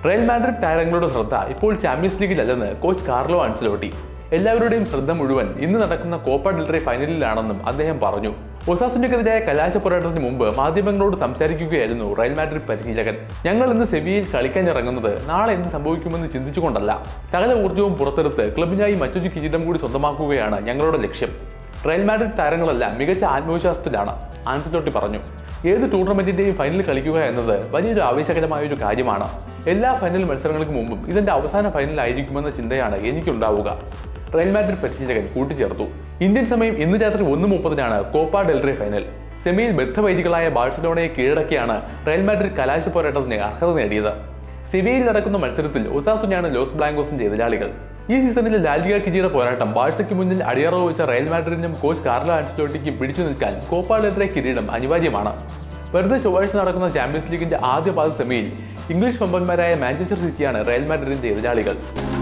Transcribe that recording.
Real Madrid താരങ്ങളുടെ ശ്രദ്ധ ഇപ്പോൾ ചാമ്പ്യൻസ് ലീഗിലല്ലെന്ന് കോച്ച് കാർലോ ആൻസലോട്ടി എല്ലാവരുടെയും ശ്രദ്ധ മുഴുവൻ ഇന്ന് നടക്കുന്ന കോപ്പ ഡെൽറേ ഫൈനലിലാണെന്നും അദ്ദേഹം പറഞ്ഞു ഒസാസിനെതിരായ കലാശ പോരാട്ടത്തിന് മുമ്പ് മാധ്യമങ്ങളോട് സംസാരിക്കുകയായിരുന്നു റയൽ മാഡ്രിഡ് പരിശീലകൻ ഞങ്ങൾ ഇന്ന് സെവിയയിൽ കളിക്കാൻ ഇറങ്ങുന്നത് നാളെ എന്ത് സംഭവിക്കുമെന്ന് ചിന്തിച്ചുകൊണ്ടല്ല സകല ഊർജ്ജവും പുറത്തെടുത്ത് ക്ലബിനായി മറ്റൊരു കിരീടം കൂടി സ്വന്തമാക്കുകയാണ് ഞങ്ങളുടെ ലക്ഷ്യം റയൽ മാഡ്രിഡ് താരങ്ങളെല്ലാം മികച്ച ആത്മവിശ്വാസത്തിലാണ് ആൻസലോട്ടി പറഞ്ഞു ഏത് ടൂർണമെന്റിന്റെയും ഫൈനൽ കളിക്കുക എന്നത് വലിയൊരു ആവേശകരമായ ഒരു കാര്യമാണ് എല്ലാ ഫൈനൽ മത്സരങ്ങൾക്ക് മുമ്പും ഇതിന്റെ അവസാന ഫൈനൽ ആയിരിക്കുമെന്ന ചിന്തയാണ് എനിക്കുണ്ടാവുക റയൽ മാഡ്രിഡ് പരിശീലകൻ കൂട്ടിച്ചേർത്തു ഇന്ത്യൻ സമയം ഇന്ന് രാത്രി ഒന്ന് മുപ്പതിനാണ് കോപ്പ ഡെൽറേ ഫൈനൽ സെമിയിൽ ബദ്ധവൈദികളായ ബാഴ്സലോണയെ കീഴടക്കിയാണ് റയൽ മാഡ്രിഡ് കലാശ പോരാട്ടത്തിന് അർഹത നേടിയത് സിവിയയിൽ നടക്കുന്ന മത്സരത്തിൽ ഒസാസുനയാണ് ലോസ് ബ്ലാങ്കോസിന്റെ എതിരാളികൾ ഈ സീസണിലെ ലാലിക കിരീട പോരാട്ടം ബാഴ്സയ്ക്ക് മുന്നിൽ അടിയറവ് വെച്ച റയൽ മാഡ്രിഡിനും കോച്ച് കാർലോ ആൻസലോട്ടിക്കും പിടിച്ചു നിൽക്കാൻ കോപ്പ ഡെൽറേ കിരീടം അനിവാര്യമാണ് വെറുതെ ചൊവ്വാഴ്ച നടക്കുന്ന ചാമ്പ്യൻസ് ലീഗിന്റെ ആദ്യ പാദ സെമിയിൽ ഇംഗ്ലീഷ് പമ്പന്മാരായ മാഞ്ചസ്റ്റർ സിറ്റിയാണ് റയൽ മാഡ്രിഡിന്റെ എതിരാളികൾ